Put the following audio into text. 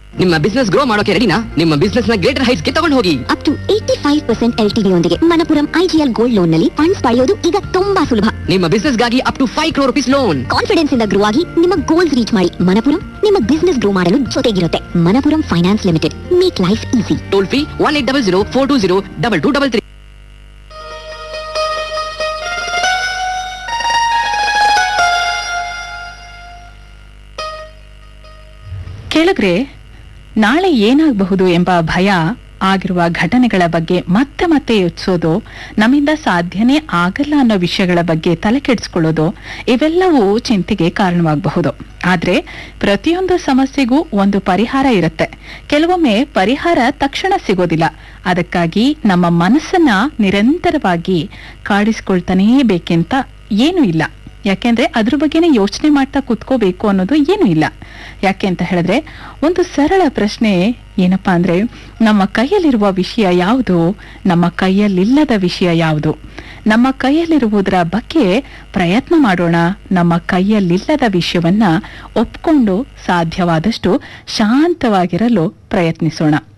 ನಿಮ್ಮ business grow ಮಾಡೋಕೆ ರೆಡಿನಾ ನಿಮ್ಮ ಬಿಸ್ನೆಸ್ ನ ಗ್ರೇಟರ್ ಹೈಟ್ಸ್ ಗೆ ತಗೊಂಡು ಹೋಗಿ up to eighty five percent L T ಯೊಂದಿಗೆ ಮನಪುರಂ ಐಜಿಎಲ್ ಗೋಲ್ಡ್ ಲೋನ್ ನಲ್ಲಿ ಫಂಡ್ಸ್ ಪಡೆಯೋದು ಈಗ ತುಂಬಾ ಸುಲಭ ನಿಮ್ಮ ಬಿಸ್ನೆಸ್ ಗಾಗಿ up to five crore rupees loan confidence ಇಂದ ಗ್ರೋ ಆಗಿ ನಿಮ್ಮ ಗೋಲ್ಸ್ ರೀಚ್ ಮಾಡಿ ಮನಪುರಂ ನಿಮ್ಮ ಬಿಸ್ನೆಸ್ ಗ್ರೋ ಮಾಡಲು ಜೊತೆಗಿರುತ್ತೆ Manappuram finance limited make life easy toll free one eight double zero four two zero double two double three ಕೇಳಿದ್ರೆ ನಾಳೆ ಏನಾಗಬಹುದು ಎಂಬ ಭಯ ಆಗಿರುವ ಘಟನೆಗಳ ಬಗ್ಗೆ ಮತ್ತೆ ಮತ್ತೆ ಯೋಚಿಸೋದು ನಮ್ಮಿಂದ ಸಾಧ್ಯನೇ ಆಗಲ್ಲ ಅನ್ನೋ ವಿಷಯಗಳ ಬಗ್ಗೆ ತಲೆ ಕೆಡಿಸ್ಕೊಳ್ಳೋದು ಇವೆಲ್ಲವೂ ಚಿಂತೆಗೆ ಕಾರಣವಾಗಬಹುದು ಆದ್ರೆ ಪ್ರತಿಯೊಂದು ಸಮಸ್ಯೆಗೂ ಒಂದು ಪರಿಹಾರ ಇರುತ್ತೆ ಕೆಲವೊಮ್ಮೆ ಪರಿಹಾರ ತಕ್ಷಣ ಸಿಗೋದಿಲ್ಲ ಅದಕ್ಕಾಗಿ ನಮ್ಮ ಮನಸ್ಸನ್ನ ನಿರಂತರವಾಗಿ ಕಾಡಿಸ್ಕೊಳ್ತಾನೇ ಬೇಕೆಂತ ಏನೂ ಇಲ್ಲ ಯಾಕೆಂದ್ರೆ ಅದ್ರ ಬಗ್ಗೆನೇ ಯೋಚನೆ ಮಾಡ್ತಾ ಕುತ್ಕೋಬೇಕು ಅನ್ನೋದು ಏನೂ ಇಲ್ಲ ಯಾಕೆ ಅಂತ ಹೇಳಿದ್ರೆ ಒಂದು ಸರಳ ಪ್ರಶ್ನೆ ಏನಪ್ಪಾ ಅಂದ್ರೆ ನಮ್ಮ ಕೈಯಲ್ಲಿರುವ ವಿಷಯ ಯಾವುದು ನಮ್ಮ ಕೈಯಲ್ಲಿಲ್ಲದ ವಿಷಯ ಯಾವುದು ನಮ್ಮ ಕೈಯಲ್ಲಿರುವುದರ ಬಗ್ಗೆ ಪ್ರಯತ್ನ ಮಾಡೋಣ ನಮ್ಮ ಕೈಯಲ್ಲಿಲ್ಲದ ವಿಷಯವನ್ನ ಒಪ್ಕೊಂಡು ಸಾಧ್ಯವಾದಷ್ಟು ಶಾಂತವಾಗಿರಲು ಪ್ರಯತ್ನಿಸೋಣ